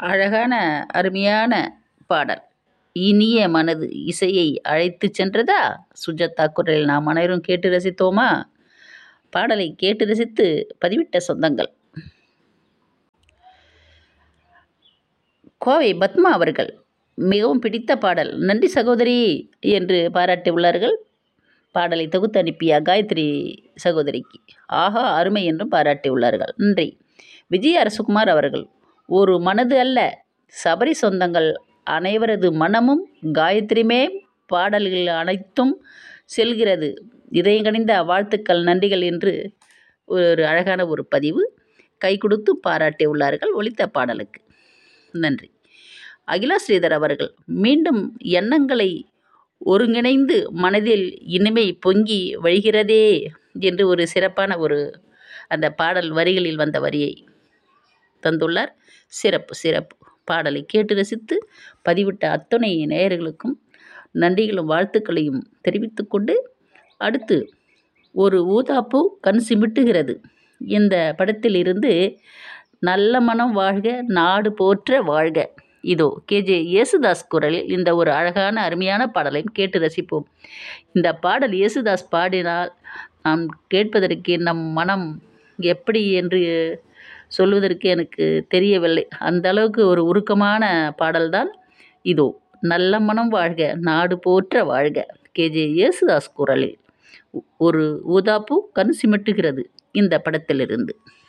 அழகான அருமையான பாடல் இனிய மனது இசையை அழைத்து சென்றதா சுஜாதா குரலில் நாம் அனைவரும் கேட்டு ரசித்தோமா பாடலை கேட்டு ரசித்து பதிவிட்ட சொந்தங்கள் கோவை பத்மா அவர்கள் மிகவும் பிடித்த பாடல் நன்றி சகோதரி என்று பாராட்டியுள்ளார்கள் பாடலை தொகுத்து அனுப்பிய காயத்ரி சகோதரிக்கு ஆஹா அருமை என்றும் பாராட்டியுள்ளார்கள் நன்றி விஜய் அரசகுமார் அவர்கள் ஒரு மனது அல்ல சபரி சொந்தங்கள் அனைவரது மனமும் காயத்ரிமே பாடல்கள் அனைத்தும் செல்கிறது இதயம் கனிந்த வாழ்த்துக்கள் நன்றிகள் என்று ஒரு அழகான ஒரு பதிவு கை கொடுத்து பாராட்டியுள்ளார்கள் ஒலித்த பாடலுக்கு நன்றி அகிலா ஸ்ரீதர் அவர்கள் மீண்டும் எண்ணங்களை ஒருங்கிணைந்து மனதில் இனிமை பொங்கி வழிகிறதே என்று ஒரு சிறப்பான ஒரு அந்த பாடல் வரிகளில் வந்த வரியை தந்துள்ளார் சிறப்பு சிறப்பு பாடலை கேட்டு ரசித்து பதிவிட்ட அத்தனை நேயர்களுக்கும் நன்றிகளும் வாழ்த்துக்களையும் தெரிவித்துக்கொண்டு அடுத்து ஒரு ஊதாப்பூ கண் சிமிட்டுகிறது இந்த படத்தில் இருந்து நல்ல மனம் வாழ்க நாடு போற்ற வாழ்க இதோ கேஜே யேசுதாஸ் குரலில் இந்த ஒரு அழகான அருமையான பாடலையும் கேட்டு ரசிப்போம் இந்த பாடல் யேசுதாஸ் பாடினால் நாம் கேட்பதற்கு நம் மனம் எப்படி என்று சொல்வதற்கு எனக்கு தெரியவில்லை அந்த அளவுக்கு ஒரு உருக்கமான பாடல்தான் இதோ நல்ல மனம் வாழ்க நாடு போற்ற வாழ்க கேஜே யேசுதாஸ் குரலில் ஒரு ஊதாப்பூ கண் சிமிட்டுகிறது இந்த படத்திலிருந்து